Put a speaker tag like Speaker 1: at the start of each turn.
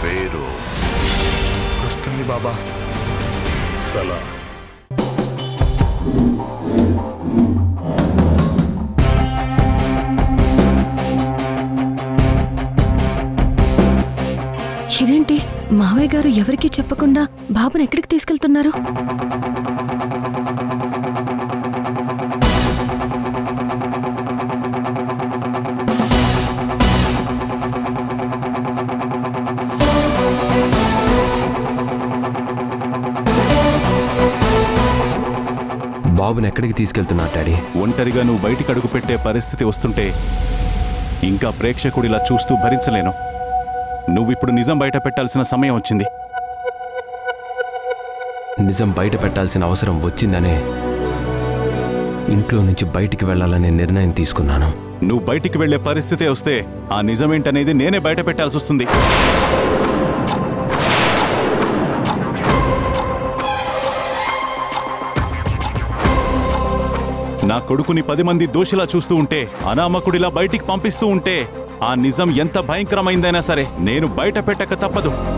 Speaker 1: పేరు
Speaker 2: గుర్తుంది బాబా
Speaker 1: సలా
Speaker 3: ఇదేంటి మావయ్య గారు ఎవరికీ చెప్పకుండా బాబుని ఎక్కడికి తీసుకెళ్తున్నారు
Speaker 4: బాబుని ఎక్కడికి తీసుకెళ్తున్నా డాడీ
Speaker 5: ఒంటరిగా నువ్వు బయటికి అడుగు పెట్టే పరిస్థితి వస్తుంటే ఇంకా ప్రేక్షకుడిలా చూస్తూ భరించలేను నువ్విప్పుడు నిజం బయట పెట్టాల్సిన సమయం వచ్చింది
Speaker 4: నిజం బయట పెట్టాల్సిన అవసరం వచ్చిందనే ఇంట్లో నుంచి బయటికి వెళ్ళాలనే నిర్ణయం తీసుకున్నాను
Speaker 5: నువ్వు బయటికి వెళ్లే పరిస్థితే వస్తే ఆ నిజమేంటనేది నేనే బయట పెట్టాల్సి వస్తుంది నా కొడుకుని పది మంది దోషిలా చూస్తూ ఉంటే అనామకుడిలా బయటికి పంపిస్తూ ఉంటే ఆ నిజం ఎంత భయంకరమైందైనా సరే నేను బయట పెట్టక తప్పదు